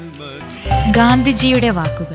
ഗാന്ധിജിയുടെ വാക്കുകൾ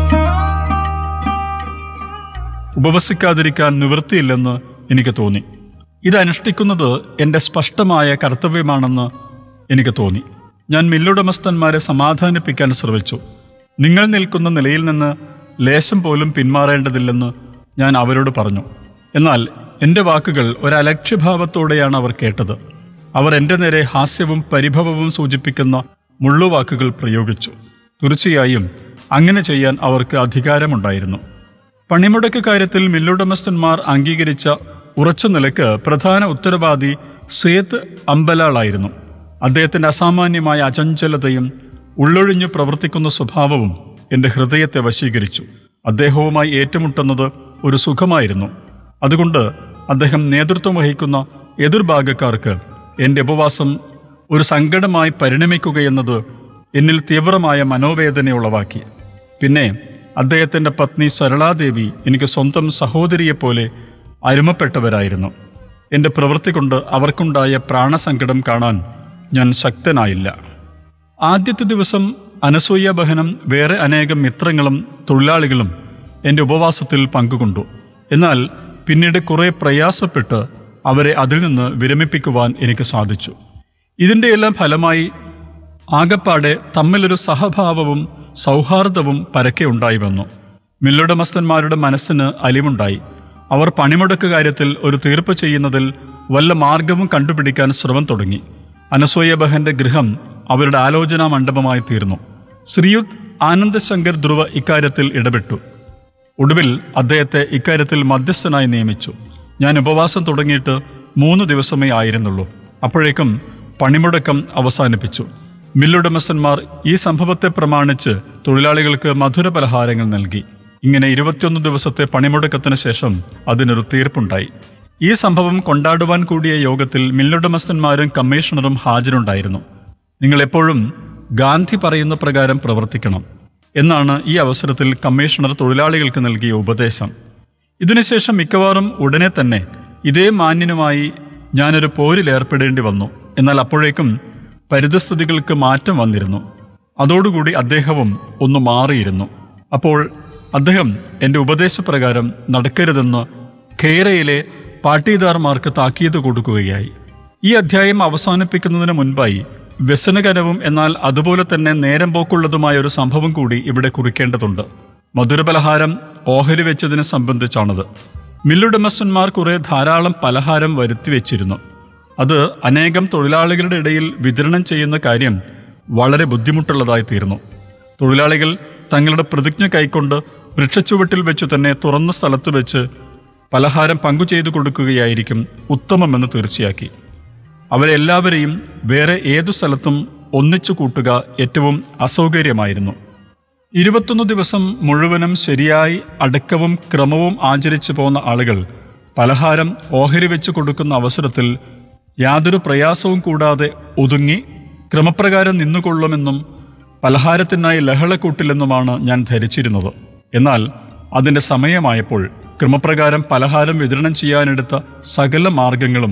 ഉപവസിക്കാതിരിക്കാൻ നിവൃത്തിയില്ലെന്ന് എനിക്ക് തോന്നി ഇത് അനുഷ്ഠിക്കുന്നത് എൻ്റെ സ്പഷ്ടമായ കർത്തവ്യമാണെന്ന് എനിക്ക് തോന്നി ഞാൻ മില്ലുടമസ്ഥന്മാരെ സമാധാനിപ്പിക്കാൻ ശ്രമിച്ചു നിങ്ങൾ നിൽക്കുന്ന നിലയിൽ നിന്ന് ലേശം പോലും പിന്മാറേണ്ടതില്ലെന്ന് ഞാൻ അവരോട് പറഞ്ഞു എന്നാൽ എൻ്റെ വാക്കുകൾ ഒരലക്ഷ്യഭാവത്തോടെയാണ് അവർ കേട്ടത് അവർ എൻ്റെ നേരെ ഹാസ്യവും പരിഭവവും സൂചിപ്പിക്കുന്ന മുള്ളുവാക്കുകൾ പ്രയോഗിച്ചു തീർച്ചയായും അങ്ങനെ ചെയ്യാൻ അവർക്ക് അധികാരമുണ്ടായിരുന്നു പണിമുടക്ക് കാര്യത്തിൽ മില്ലുടമസ്ഥന്മാർ അംഗീകരിച്ച ഉറച്ച നിലക്ക് പ്രധാന ഉത്തരവാദി സേത്ത് അമ്പലാളായിരുന്നു അദ്ദേഹത്തിന്റെ അസാമാന്യമായ അചഞ്ചലതയും ഉള്ളൊഴിഞ്ഞു പ്രവർത്തിക്കുന്ന സ്വഭാവവും എന്റെ ഹൃദയത്തെ വശീകരിച്ചു അദ്ദേഹവുമായി ഏറ്റുമുട്ടുന്നത് ഒരു സുഖമായിരുന്നു അതുകൊണ്ട് അദ്ദേഹം നേതൃത്വം വഹിക്കുന്ന എതിർഭാഗക്കാർക്ക് എന്റെ ഉപവാസം ഒരു സങ്കടമായി പരിണമിക്കുകയെന്നത് എന്നിൽ തീവ്രമായ മനോവേദന ഉളവാക്കി പിന്നെ അദ്ദേഹത്തിന്റെ പത്നി സരളാദേവി എനിക്ക് സ്വന്തം സഹോദരിയെപ്പോലെ അരുമപ്പെട്ടവരായിരുന്നു എന്റെ പ്രവൃത്തി കൊണ്ട് അവർക്കുണ്ടായ പ്രാണസങ്കടം കാണാൻ ഞാൻ ശക്തനായില്ല ആദ്യത്തെ ദിവസം അനസൂയ ബഹനം വേറെ അനേകം മിത്രങ്ങളും തൊഴിലാളികളും എന്റെ ഉപവാസത്തിൽ പങ്കുകൊണ്ടു എന്നാൽ പിന്നീട് കുറെ പ്രയാസപ്പെട്ട് അവരെ അതിൽ നിന്ന് വിരമിപ്പിക്കുവാൻ എനിക്ക് സാധിച്ചു ഇതിൻ്റെയെല്ലാം ഫലമായി ആകപ്പാടെ തമ്മിലൊരു സഹഭാവവും സൗഹാർദ്ദവും പരക്കെ ഉണ്ടായി വന്നു മില്ലുടമസ്ഥന്മാരുടെ മനസ്സിന് അലിവുണ്ടായി അവർ പണിമുടക്ക് കാര്യത്തിൽ ഒരു തീർപ്പ് ചെയ്യുന്നതിൽ വല്ല മാർഗവും കണ്ടുപിടിക്കാൻ ശ്രമം തുടങ്ങി അനസൂയ ബഹന്റെ ഗൃഹം അവരുടെ ആലോചനാ മണ്ഡപമായി തീർന്നു ശ്രീയുത് ആനന്ദശങ്കർ ധ്രുവ ഇക്കാര്യത്തിൽ ഇടപെട്ടു ഒടുവിൽ അദ്ദേഹത്തെ ഇക്കാര്യത്തിൽ മധ്യസ്ഥനായി നിയമിച്ചു ഞാൻ ഉപവാസം തുടങ്ങിയിട്ട് മൂന്ന് ദിവസമേ ആയിരുന്നുള്ളൂ അപ്പോഴേക്കും പണിമുടക്കം അവസാനിപ്പിച്ചു മില്ലുടമസ്ഥന്മാർ ഈ സംഭവത്തെ പ്രമാണിച്ച് തൊഴിലാളികൾക്ക് മധുര പലഹാരങ്ങൾ നൽകി ഇങ്ങനെ ഇരുപത്തിയൊന്ന് ദിവസത്തെ പണിമുടക്കത്തിന് ശേഷം അതിനൊരു തീർപ്പുണ്ടായി ഈ സംഭവം കൊണ്ടാടുവാൻ കൂടിയ യോഗത്തിൽ മില്ലുടമസ്ഥന്മാരും കമ്മീഷണറും ഹാജരുണ്ടായിരുന്നു നിങ്ങൾ എപ്പോഴും ഗാന്ധി പറയുന്ന പ്രകാരം പ്രവർത്തിക്കണം എന്നാണ് ഈ അവസരത്തിൽ കമ്മീഷണർ തൊഴിലാളികൾക്ക് നൽകിയ ഉപദേശം ഇതിനുശേഷം മിക്കവാറും ഉടനെ തന്നെ ഇതേ മാന്യനുമായി ഞാനൊരു പോരിലേർപ്പെടേണ്ടി വന്നു എന്നാൽ അപ്പോഴേക്കും പരിതസ്ഥിതികൾക്ക് മാറ്റം വന്നിരുന്നു അതോടുകൂടി അദ്ദേഹവും ഒന്ന് മാറിയിരുന്നു അപ്പോൾ അദ്ദേഹം എൻ്റെ ഉപദേശപ്രകാരം നടക്കരുതെന്ന് ഖേരയിലെ പാട്ടീദാർമാർക്ക് താക്കീത് കൊടുക്കുകയായി ഈ അധ്യായം അവസാനിപ്പിക്കുന്നതിന് മുൻപായി വ്യസനകരവും എന്നാൽ അതുപോലെ തന്നെ നേരം പോക്കുള്ളതുമായ ഒരു സംഭവം കൂടി ഇവിടെ കുറിക്കേണ്ടതുണ്ട് മധുരപലഹാരം ഓഹരി വെച്ചതിനെ സംബന്ധിച്ചാണത് മില്ലുടമസ്ഥന്മാർ കുറെ ധാരാളം പലഹാരം വരുത്തി വെച്ചിരുന്നു അത് അനേകം തൊഴിലാളികളുടെ ഇടയിൽ വിതരണം ചെയ്യുന്ന കാര്യം വളരെ ബുദ്ധിമുട്ടുള്ളതായി തീർന്നു തൊഴിലാളികൾ തങ്ങളുടെ പ്രതിജ്ഞ കൈക്കൊണ്ട് വൃക്ഷച്ചുവട്ടിൽ വെച്ച് തന്നെ തുറന്ന സ്ഥലത്ത് വെച്ച് പലഹാരം പങ്കു ചെയ്തു കൊടുക്കുകയായിരിക്കും ഉത്തമമെന്ന് തീർച്ചയാക്കി അവരെല്ലാവരെയും വേറെ ഏതു സ്ഥലത്തും ഒന്നിച്ചു കൂട്ടുക ഏറ്റവും അസൗകര്യമായിരുന്നു ഇരുപത്തൊന്ന് ദിവസം മുഴുവനും ശരിയായി അടക്കവും ക്രമവും ആചരിച്ചു പോന്ന ആളുകൾ പലഹാരം ഓഹരി വെച്ച് കൊടുക്കുന്ന അവസരത്തിൽ യാതൊരു പ്രയാസവും കൂടാതെ ഒതുങ്ങി ക്രമപ്രകാരം നിന്നുകൊള്ളുമെന്നും പലഹാരത്തിനായി ലഹള കൂട്ടില്ലെന്നുമാണ് ഞാൻ ധരിച്ചിരുന്നത് എന്നാൽ അതിന്റെ സമയമായപ്പോൾ ക്രമപ്രകാരം പലഹാരം വിതരണം ചെയ്യാനെടുത്ത സകല മാർഗങ്ങളും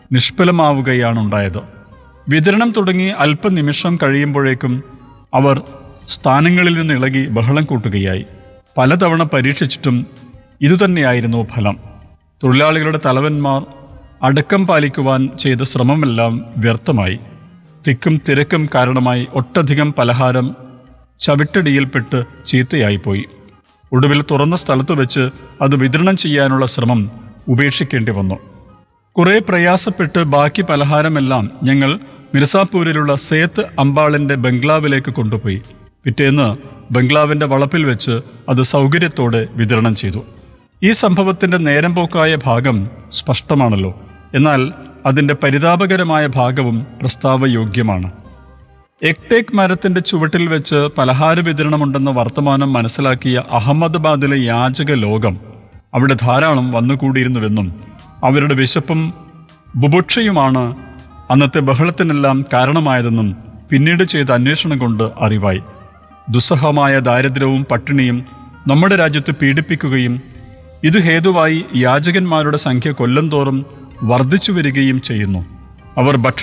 നിഷ്ഫലമാവുകയാണുണ്ടായത് വിതരണം തുടങ്ങി അല്പനിമിഷം കഴിയുമ്പോഴേക്കും അവർ സ്ഥാനങ്ങളിൽ നിന്ന് ഇളകി ബഹളം കൂട്ടുകയായി പലതവണ പരീക്ഷിച്ചിട്ടും ഇതുതന്നെയായിരുന്നു ഫലം തൊഴിലാളികളുടെ തലവന്മാർ അടക്കം പാലിക്കുവാൻ ചെയ്ത ശ്രമമെല്ലാം വ്യർത്ഥമായി തിക്കും തിരക്കും കാരണമായി ഒട്ടധികം പലഹാരം ചവിട്ടടിയിൽപ്പെട്ട് ചീത്തയായിപ്പോയി ഒടുവിൽ തുറന്ന സ്ഥലത്ത് വെച്ച് അത് വിതരണം ചെയ്യാനുള്ള ശ്രമം ഉപേക്ഷിക്കേണ്ടി വന്നു കുറെ പ്രയാസപ്പെട്ട് ബാക്കി പലഹാരമെല്ലാം ഞങ്ങൾ മിർസാപൂരിലുള്ള സേത്ത് അമ്പാളിന്റെ ബംഗ്ലാവിലേക്ക് കൊണ്ടുപോയി പിറ്റേന്ന് ബംഗ്ലാവിന്റെ വളപ്പിൽ വെച്ച് അത് സൗകര്യത്തോടെ വിതരണം ചെയ്തു ഈ സംഭവത്തിന്റെ നേരം പോക്കായ ഭാഗം സ്പഷ്ടമാണല്ലോ എന്നാൽ അതിന്റെ പരിതാപകരമായ ഭാഗവും പ്രസ്താവയോഗ്യമാണ് എക്ടേക്ക് മരത്തിന്റെ ചുവട്ടിൽ വെച്ച് പലഹാര വിതരണമുണ്ടെന്ന വർത്തമാനം മനസ്സിലാക്കിയ അഹമ്മദാബാദിലെ യാചക ലോകം അവിടെ ധാരാളം വന്നുകൂടിയിരുന്നുവെന്നും അവരുടെ വിശപ്പും ബുഭുക്ഷയുമാണ് അന്നത്തെ ബഹളത്തിനെല്ലാം കാരണമായതെന്നും പിന്നീട് ചെയ്ത അന്വേഷണം കൊണ്ട് അറിവായി ദുസ്സഹമായ ദാരിദ്ര്യവും പട്ടിണിയും നമ്മുടെ രാജ്യത്ത് പീഡിപ്പിക്കുകയും ഇത് ഹേതുവായി യാചകന്മാരുടെ സംഖ്യ കൊല്ലം തോറും വർദ്ധിച്ചു വരികയും ചെയ്യുന്നു അവർ ഭക്ഷണം